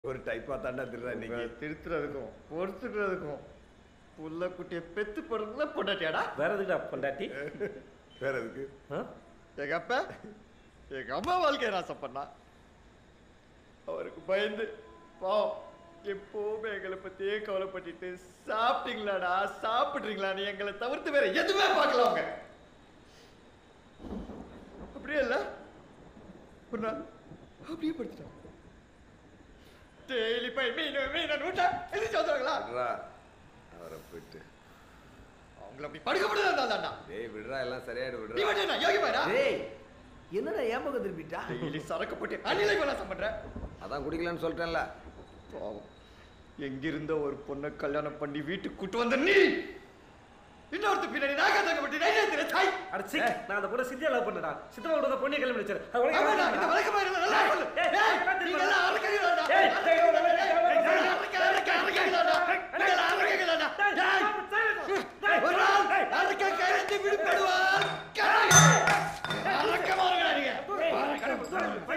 ஒரு டைப்பா தாண்டா திருடா உங்களை இன்னைக்கு திருத்துறதுக்கும் பொறுத்துக்கிறதுக்கும் புள்ள குட்டியை பெத்து போடுறதுல பொண்டாட்டியாடா வேற எதுக்குடா பொண்டாட்டி வேற எதுக்கு ஆ? எங்க அப்பா எங்க அம்மா வாழ்க்கையை நாசம் பண்ணா அவருக்கு பயந்து பாவம் எப்போவுமே எங்களை பத்தியே கவலைப்பட்டுட்டு சாப்பிட்டீங்களாடா சாப்பிட்றீங்களான்னு எங்களை தவிர்த்து வேற எதுவுமே பார்க்கல அவங்க அப்படியே இல்ல ஒரு நாள் அப்படியே படுத்துட்டாங்க டெய்லி போய் மீன் மீன் விட்டா எதிர்த்து வந்துடுவாங்களா விடுறா அவரை போயிட்டு அவங்கள அப்படி படுக்க முடியாது தாண்டா டேய் விடுறா எல்லாம் சரியாயிடு நீ விடுறா மட்டும் என்ன யோகி பாரா டேய் என்னடா ஏன் பக்கம் திருப்பிட்டா டெய்லி சரக்கு போட்டு அநிலை விளாசம் பண்ற அதான் குடிக்கலன்னு சொல்லிட்டேன்ல பாவம் எங்கிருந்த ஒரு பொண்ணை கல்யாணம் பண்ணி வீட்டுக்கு கூட்டு வந்த நீ இன்னொருத்த பின்னாடி நாக தங்கப்பட்டு நைவேத்திர தாய் அட சீ, நான் அந்த பொண்ணை சித்தியா லவ் பண்ணடா சித்தமா விட பொண்ணை கல்யாணம் வச்சிரு ஆமாடா, இந்த வழக்கமா இருந்தா நல்லா சொல்லு. ஏய், ஏய், ஏய், நீங்கெல்லாம் அரக்கர்களாடா. ஏய், ஏய், ஏய், நீங்கெல்லாம் அரக்க, அரக்க, அரக்கர்களாடா. நீங்கெல்லாம் அரக்கர்களாடா. ஏய், ஒரு நாள் அரக்க கரைந்து விடுபடுவார். அரக்கமா இருக்கடா நீங்க.